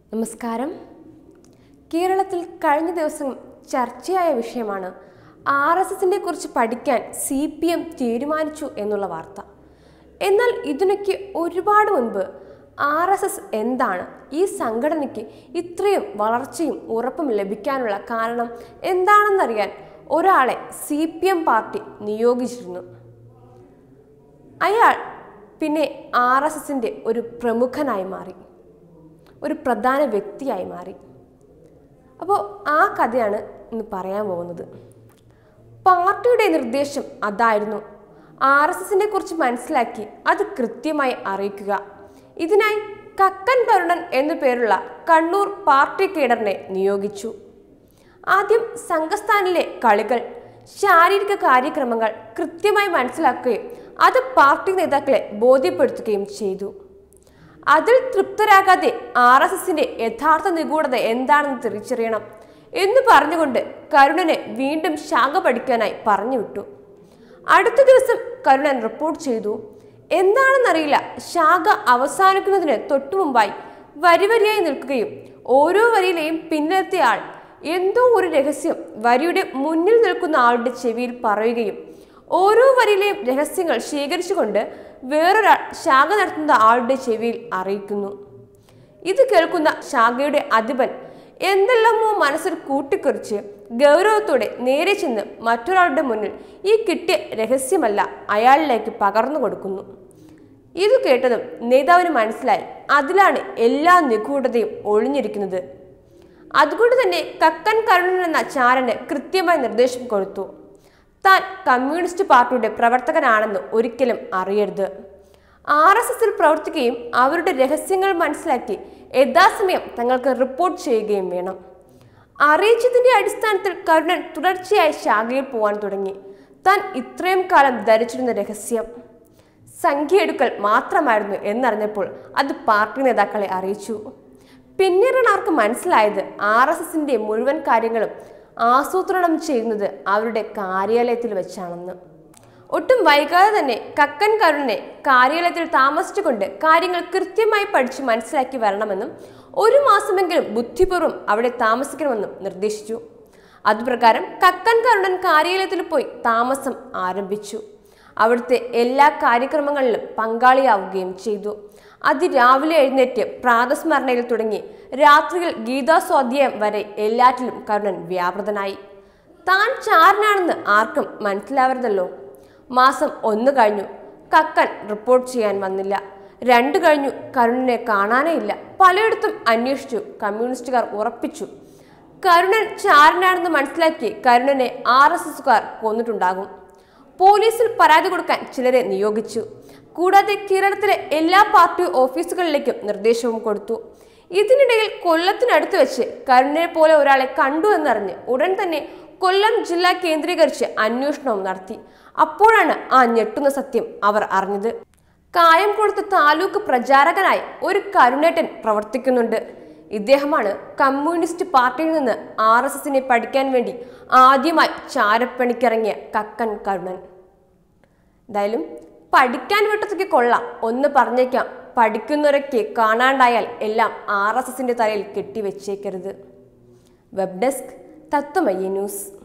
നമസ്കാരം കേരളത്തിൽ കഴിഞ്ഞ ദിവസം ചർച്ചയായ വിഷയമാണ് ആർ എസ് എസിനെ കുറിച്ച് പഠിക്കാൻ സി പി എം തീരുമാനിച്ചു എന്നുള്ള വാർത്ത എന്നാൽ ഇതിനൊക്കെ ഒരുപാട് മുൻപ് ആർ എസ് എസ് എന്താണ് ഈ സംഘടനയ്ക്ക് ഇത്രയും വളർച്ചയും ഉറപ്പും ലഭിക്കാനുള്ള കാരണം എന്താണെന്നറിയാൻ ഒരാളെ സി പി എം പാർട്ടി നിയോഗിച്ചിരുന്നു അയാൾ പിന്നെ ആർ എസ് എസിൻ്റെ ഒരു പ്രമുഖനായി മാറി ഒരു പ്രധാന വ്യക്തിയായി മാറി അപ്പോൾ ആ കഥയാണ് ഇന്ന് പറയാൻ പോകുന്നത് പാർട്ടിയുടെ നിർദ്ദേശം അതായിരുന്നു ആർ എസ് എസിനെ കുറിച്ച് മനസ്സിലാക്കി അത് കൃത്യമായി അറിയിക്കുക ഇതിനായി കക്കൻ കരുണൻ എന്നു പേരുള്ള കണ്ണൂർ പാർട്ടി കേഡറിനെ നിയോഗിച്ചു ആദ്യം സംഘസ്ഥാനിലെ കളികൾ ശാരീരിക കാര്യക്രമങ്ങൾ കൃത്യമായി മനസ്സിലാക്കുകയും അത് പാർട്ടി നേതാക്കളെ ബോധ്യപ്പെടുത്തുകയും ചെയ്തു അതിൽ തൃപ്തരാകാതെ ആർ എസ് എസിന്റെ യഥാർത്ഥ നിഗൂഢത എന്താണെന്ന് തിരിച്ചറിയണം എന്ന് പറഞ്ഞുകൊണ്ട് കരുണനെ വീണ്ടും ശാഖ പഠിക്കാനായി പറഞ്ഞു വിട്ടു അടുത്ത ദിവസം കരുണൻ റിപ്പോർട്ട് ചെയ്തു എന്താണെന്നറിയില്ല ശാഖ അവസാനിക്കുന്നതിന് തൊട്ടു മുമ്പായി വരിവരിയായി നിൽക്കുകയും ഓരോ വരിയിലെയും പിന്നിലത്തെ ആൾ എന്തോ ഒരു രഹസ്യം വരിയുടെ മുന്നിൽ നിൽക്കുന്ന ആളുടെ ചെവിയിൽ പറയുകയും ഓരോ വരിയിലെയും രഹസ്യങ്ങൾ ശേഖരിച്ചുകൊണ്ട് വേറൊരാൾ ശാഖ നടത്തുന്ന ആളുടെ ചെവിയിൽ അറിയിക്കുന്നു ഇത് കേൾക്കുന്ന ശാഖയുടെ അധിപൻ എന്തെല്ലാമോ മനസ്സിൽ കൂട്ടിക്കുറിച്ച് ഗൗരവത്തോടെ നേരെ ചെന്ന് മറ്റൊരാളുടെ മുന്നിൽ ഈ കിട്ടിയ രഹസ്യമല്ല അയാളിലേക്ക് പകർന്നു കൊടുക്കുന്നു ഇത് കേട്ടതും നേതാവിന് മനസ്സിലായി അതിലാണ് എല്ലാ നിഗൂഢതയും ഒളിഞ്ഞിരിക്കുന്നത് അതുകൊണ്ട് തന്നെ കക്കൻ കരുണൻ എന്ന ചാരന് കൃത്യമായ നിർദ്ദേശം കൊടുത്തു താൻ കമ്മ്യൂണിസ്റ്റ് പാർട്ടിയുടെ പ്രവർത്തകനാണെന്ന് ഒരിക്കലും അറിയരുത് ആർ എസ് എസിൽ പ്രവർത്തിക്കുകയും അവരുടെ രഹസ്യങ്ങൾ മനസ്സിലാക്കി യഥാസമയം തങ്ങൾക്ക് റിപ്പോർട്ട് ചെയ്യുകയും വേണം അറിയിച്ചതിന്റെ അടിസ്ഥാനത്തിൽ കരുണൻ തുടർച്ചയായി ശാഖയിൽ പോകാൻ തുടങ്ങി താൻ ഇത്രയും കാലം ധരിച്ചിരുന്ന രഹസ്യം സംഖ്യ എടുക്കൽ മാത്രമായിരുന്നു എന്നറിഞ്ഞപ്പോൾ അത് പാർട്ടി നേതാക്കളെ അറിയിച്ചു പിന്നീടാണ് അവർക്ക് മനസ്സിലായത് ആർ എസ് എസിന്റെ മുഴുവൻ കാര്യങ്ങളും ആസൂത്രണം ചെയ്യുന്നത് അവരുടെ കാര്യാലയത്തിൽ വെച്ചാണെന്ന് ഒട്ടും വൈകാതെ തന്നെ കക്കൻ കരുണനെ കാര്യാലയത്തിൽ താമസിച്ചുകൊണ്ട് കാര്യങ്ങൾ കൃത്യമായി പഠിച്ച് മനസ്സിലാക്കി വരണമെന്നും ഒരു മാസമെങ്കിലും ബുദ്ധിപൂർവ്വം അവിടെ താമസിക്കണമെന്നും നിർദ്ദേശിച്ചു അതുപ്രകാരം കക്കൻ കരുണൻ കാര്യാലയത്തിൽ പോയി താമസം ആരംഭിച്ചു അവിടുത്തെ എല്ലാ കാര്യക്രമങ്ങളിലും പങ്കാളിയാവുകയും ചെയ്തു അതിരാവിലെ എഴുന്നേറ്റ് പ്രാതസ്മരണയിൽ തുടങ്ങി രാത്രിയിൽ ഗീതാസ്വാധ്യായം വരെ എല്ലാറ്റിലും കരുണൻ വ്യാപൃതനായി താൻ ചാരനാണെന്ന് ആർക്കും മനസ്സിലാവരുതല്ലോ മാസം ഒന്ന് കഴിഞ്ഞു കക്കൻ റിപ്പോർട്ട് ചെയ്യാൻ വന്നില്ല രണ്ട് കഴിഞ്ഞു കരുണനെ കാണാനേ ഇല്ല പലയിടത്തും അന്വേഷിച്ചു കമ്മ്യൂണിസ്റ്റുകാർ ഉറപ്പിച്ചു കരുണൻ ചാരനാണെന്ന് മനസ്സിലാക്കി കരുണനെ ആർ എസ് എസുകാർ കൊന്നിട്ടുണ്ടാകും പോലീസിൽ പരാതി കൊടുക്കാൻ ചിലരെ നിയോഗിച്ചു കൂടാതെ കേരളത്തിലെ എല്ലാ പാർട്ടി ഓഫീസുകളിലേക്കും നിർദ്ദേശവും കൊടുത്തു ഇതിനിടയിൽ കൊല്ലത്തിനടുത്ത് വെച്ച് കരുണയെ പോലെ ഒരാളെ കണ്ടു എന്നറിഞ്ഞ് ഉടൻ തന്നെ കൊല്ലം ജില്ല കേന്ദ്രീകരിച്ച് അന്വേഷണവും നടത്തി അപ്പോഴാണ് ആ ഞെട്ടുന്ന സത്യം അവർ അറിഞ്ഞത് കായംകുളത്ത് താലൂക്ക് പ്രചാരകനായി ഒരു കരുണേട്ടൻ പ്രവർത്തിക്കുന്നുണ്ട് ഇദ്ദേഹമാണ് കമ്മ്യൂണിസ്റ്റ് പാർട്ടിയിൽ നിന്ന് ആർ എസ് എസിനെ പഠിക്കാൻ വേണ്ടി ആദ്യമായി ചാരപ്പണിക്കിറങ്ങിയ കക്കൻ കരുണൻ എന്തായാലും പഠിക്കാൻ വിട്ടതൊക്കെ കൊള്ളാം ഒന്ന് പറഞ്ഞേക്കാം പഠിക്കുന്നവരൊക്കെ കാണാണ്ടായാൽ എല്ലാം ആർ എസ് എസിന്റെ തലയിൽ കെട്ടിവെച്ചേക്കരുത് വെബ് ഡെസ്ക് തത്വമയ്യ ന്യൂസ്